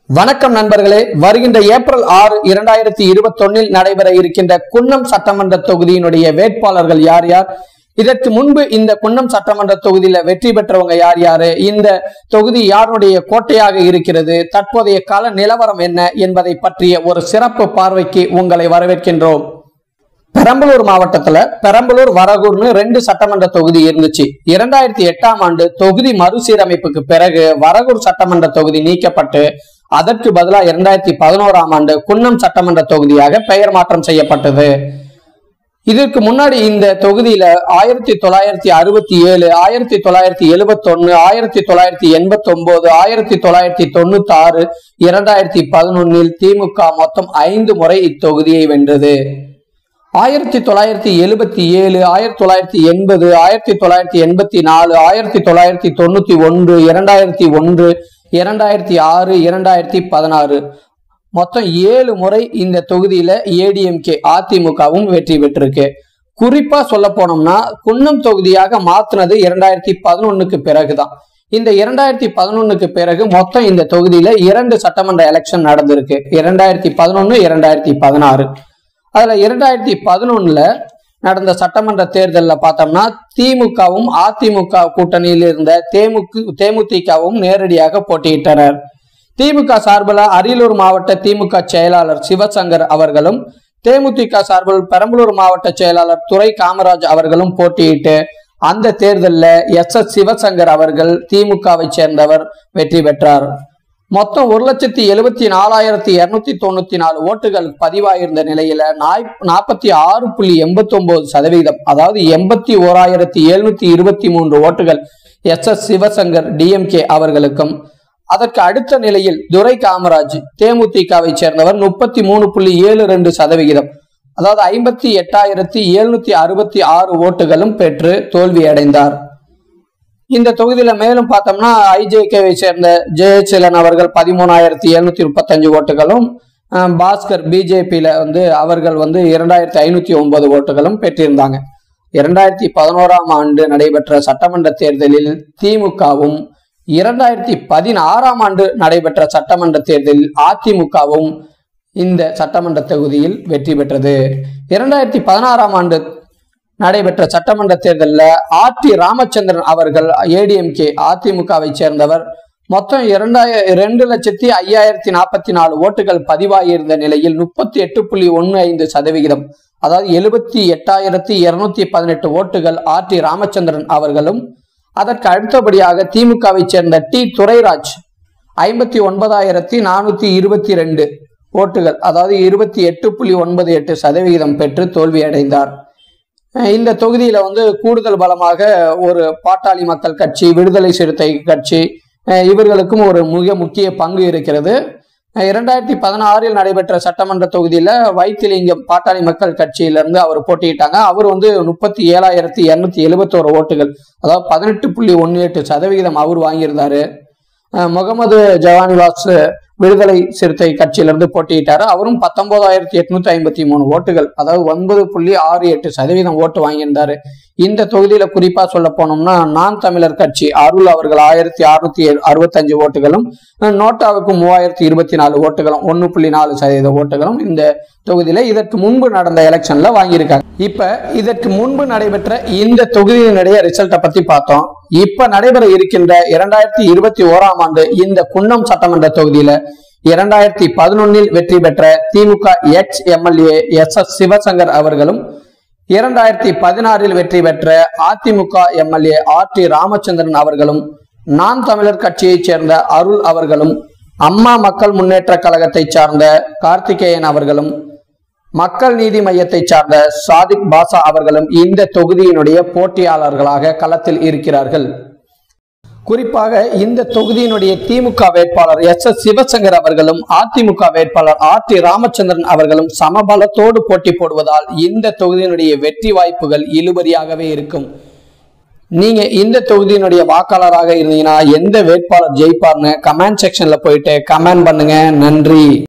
வணக்கம் நண்பர்களே வருகின்ற ஏப்ரல் ஆறு இரண்டாயிரத்தி இருபத்தொன்னில் நடைபெற இருக்கின்ற குன்னம் சட்டமன்ற தொகுதியினுடைய வேட்பாளர்கள் யார் யார் இதற்கு முன்பு இந்த குன்னம் சட்டமன்ற தொகுதியில வெற்றி பெற்றவங்க யார் யாரு இந்த தொகுதி யாருடைய கோட்டையாக இருக்கிறது தற்போதைய கால நிலவரம் என்ன என்பதை பற்றிய ஒரு சிறப்பு பார்வைக்கு உங்களை வரவேற்கின்றோம் பெரம்பலூர் மாவட்டத்துல பெரம்பலூர் வரகூர்னு ரெண்டு சட்டமன்ற தொகுதி இருந்துச்சு இரண்டாயிரத்தி எட்டாம் ஆண்டு தொகுதி மறுசீரமைப்புக்கு பிறகு வரகூர் சட்டமன்ற தொகுதி நீக்கப்பட்டு அதற்கு பதிலாக இரண்டாயிரத்தி பதினோராம் ஆண்டு குன்னம் சட்டமன்ற தொகுதியாக பெயர் மாற்றம் செய்யப்பட்டது இதற்கு முன்னாடி இந்த தொகுதியில ஆயிரத்தி தொள்ளாயிரத்தி அறுபத்தி ஏழு ஆயிரத்தி தொள்ளாயிரத்தி எழுபத்தி ஒன்னு ஆயிரத்தி தொள்ளாயிரத்தி எண்பத்தி ஒன்பது ஆயிரத்தி தொள்ளாயிரத்தி தொண்ணூத்தி ஆறு இரண்டாயிரத்தி பதினொன்னில் திமுக மொத்தம் ஐந்து முறை இத்தொகுதியை வென்றது ஆயிரத்தி தொள்ளாயிரத்தி எழுபத்தி ஏழு ஆயிரத்தி தொள்ளாயிரத்தி எண்பது ஆயிரத்தி தொள்ளாயிரத்தி எண்பத்தி நாலு ஆயிரத்தி தொள்ளாயிரத்தி தொண்ணூத்தி ஒன்று இரண்டாயிரத்தி ஒன்று இரண்டாயிரத்தி ஆறு இரண்டாயிரத்தி பதினாறு மொத்தம் ஏழு முறை இந்த தொகுதியில ஏடிஎம்கே அதிமுகவும் வெற்றி பெற்றிருக்கு குறிப்பா சொல்ல போனோம்னா குன்னம் தொகுதியாக மாத்துனது இரண்டாயிரத்தி பதினொன்னுக்கு பிறகுதான் இந்த இரண்டாயிரத்தி பதினொன்னுக்கு பிறகு மொத்தம் இந்த தொகுதியில இரண்டு சட்டமன்ற எலெக்ஷன் நடந்திருக்கு இரண்டாயிரத்தி பதினொன்னு இரண்டாயிரத்தி பதினாறு அதுல இரண்டாயிரத்தி பதினொன்னுல நடந்த சட்டமன்ற தேர்தலில் பார்த்தோம்னா திமுகவும் அதிமுக கூட்டணியில் இருந்த தேமுக்கு தேமுதிகவும் நேரடியாக போட்டியிட்டனர் திமுக சார்பில் அரியலூர் மாவட்ட திமுக செயலாளர் சிவசங்கர் அவர்களும் தேமுதிக சார்பில் பெரம்பலூர் மாவட்ட செயலாளர் துரை காமராஜ் அவர்களும் போட்டியிட்டு அந்த தேர்தலில் எஸ் எஸ் சிவசங்கர் அவர்கள் திமுகவை சேர்ந்தவர் வெற்றி பெற்றார் மொத்தம் ஒரு லட்சத்தி எழுபத்தி நாலாயிரத்தி இருநூத்தி தொண்ணூத்தி நாலு ஓட்டுகள் பதிவாயிருந்த நிலையில நாய் நாற்பத்தி ஆறு புள்ளி எண்பத்தி ஒன்பது சதவீதம் அதாவது எண்பத்தி ஓராயிரத்தி எழுநூத்தி இருபத்தி மூன்று ஓட்டுகள் எஸ் எஸ் சிவசங்கர் டிஎம்கே அவர்களுக்கும் அதற்கு அடுத்த நிலையில் துரை காமராஜ் தேமுதிகவை சேர்ந்தவர் முப்பத்தி மூணு புள்ளி ஏழு ரெண்டு சதவிகிதம் அதாவது ஐம்பத்தி எட்டாயிரத்தி எழுநூத்தி அறுபத்தி ஆறு ஓட்டுகளும் பெற்று தோல்வியடைந்தார் இந்த தொகுதியில மேலும் பார்த்தோம்னா ஐஜேகேவை சேர்ந்த ஜெயசீலன் அவர்கள் பதிமூணாயிரத்தி எழுநூத்தி முப்பத்தஞ்சு ஓட்டுகளும் அஹ், பாஸ்கர் பிஜேபியில வந்து அவர்கள் வந்து இரண்டாயிரத்தி ஐநூத்தி ஒன்பது ஓட்டுகளும் பெற்றிருந்தாங்க இரண்டாயிரத்தி பதினோராம் ஆண்டு நடைபெற்ற சட்டமன்ற தேர்தலில் திமுகவும் இரண்டாயிரத்தி பதினாறாம் ஆண்டு நடைபெற்ற சட்டமன்ற தேர்தலில் அதிமுகவும் இந்த சட்டமன்ற தொகுதியில் வெற்றி பெற்றது இரண்டாயிரத்தி பதினாறாம் ஆண்டு நடைபெற்ற சட்டமன்ற தேர்தலில் ஆர் டி ராமச்சந்திரன் அவர்கள் ஏடிஎம்கே அதிமுகவை சேர்ந்தவர் மொத்தம் இரண்டாயிர இரண்டு லட்சத்தி ஐயாயிரத்தி நாற்பத்தி நாலு ஓட்டுகள் பதிவாகியிருந்த நிலையில் முப்பத்தி எட்டு புள்ளி ஒன்று ஐந்து சதவிகிதம் அதாவது எழுபத்தி எட்டாயிரத்தி இருநூத்தி பதினெட்டு ஓட்டுகள் ஆர் டி ராமச்சந்திரன் அவர்களும் அதற்கு அடுத்தபடியாக திமுகவை சேர்ந்த டி துரைராஜ் ஐம்பத்தி ஒன்பதாயிரத்தி நானூத்தி இருபத்தி ரெண்டு ஓட்டுகள் அதாவது இருபத்தி எட்டு புள்ளி ஒன்பது எட்டு சதவிகிதம் பெற்று தோல்வியடைந்தார் அஹ் இந்த தொகுதியில வந்து கூடுதல் பலமாக ஒரு பாட்டாளி மக்கள் கட்சி விடுதலை சிறுத்தை கட்சி அஹ் இவர்களுக்கும் ஒரு மிக முக்கிய பங்கு இருக்கிறது அஹ் இரண்டாயிரத்தி பதினாறில் நடைபெற்ற சட்டமன்ற தொகுதியில வைத்திலிங்கம் பாட்டாளி மக்கள் கட்சியிலிருந்து அவர் போட்டியிட்டாங்க அவர் வந்து முப்பத்தி ஏழாயிரத்தி இருநூத்தி எழுபத்தோரு ஓட்டுகள் அதாவது பதினெட்டு புள்ளி ஒன்று எட்டு சதவிகிதம் அவர் வாங்கியிருந்தாரு அஹ் முகமது ஜவானிவாஸ் விடுதலை சிறுத்தை கட்சியிலிருந்து போட்டியிட்டாரு அவரும் பத்தொன்பதாயிரத்தி எட்நூத்தி ஐம்பத்தி மூணு ஓட்டுகள் அதாவது ஒன்பது புள்ளி ஆறு எட்டு சதவீதம் ஓட்டு வாங்கியிருந்தாரு இந்த தொகுதியில குறிப்பா சொல்ல போனோம்னா நான் தமிழர் கட்சி அருள் அவர்கள் ஆயிரத்தி அறுநூத்தி அறுபத்தஞ்சு ஓட்டுகளும் அஹ் நோட்டாவுக்கு மூவாயிரத்தி இருபத்தி நாலு ஓட்டுகளும் ஒன்னு புள்ளி நாலு சதவீத ஓட்டுகளும் இந்த தொகுதியில இதற்கு முன்பு நடந்த எலெக்ஷன்ல வாங்கியிருக்காங்க இப்ப இதற்கு முன்பு நடைபெற்ற இந்த தொகுதியினுடைய ரிசல்ட்டை பத்தி பார்த்தோம் இப்ப நடைபெற இருக்கின்ற இரண்டாயிரத்தி இருபத்தி ஓராம் ஆண்டு இந்த குன்னம் சட்டமன்ற தொகுதியில இரண்டாயிரத்தி பதினொன்னில் வெற்றி பெற்ற DMK ex MLA S S Sivasankar அவர்களும் இரண்டாயிரத்தி பதினாறில் வெற்றி பெற்ற AIADMK MLA R T Ramachandran அவர்களும் நான் தமிழர் கட்சியைச் சேர்ந்த அருள் அவர்களும் அம்மா மக்கள் முன்னேற்ற கழகத்தை சார்ந்த கார்த்திகேயன் அவர்களும் மக்கள் நீதி மையத்தை சார்ந்த சாதிக் பாசா அவர்களும் இந்த தொகுதியினுடைய போட்டியாளர்களாக களத்தில் இருக்கிறார்கள் குறிப்பாக இந்த தொகுதியினுடைய திமுக வேட்பாளர் எஸ் எஸ் சிவசங்கர் அவர்களும் அதிமுக வேட்பாளர் ஆர் டி ராமச்சந்திரன் அவர்களும் சமபலத்தோடு போட்டி போடுவதால் இந்த தொகுதியினுடைய வெற்றி வாய்ப்புகள் இழுபறியாகவே இருக்கும் நீங்க இந்த தொகுதியினுடைய வாக்காளராக இருந்தீங்கன்னா எந்த வேட்பாளர் ஜெயிப்பார்னு கமெண்ட் செக்ஷன்ல போயிட்டு கமெண்ட் பண்ணுங்க நன்றி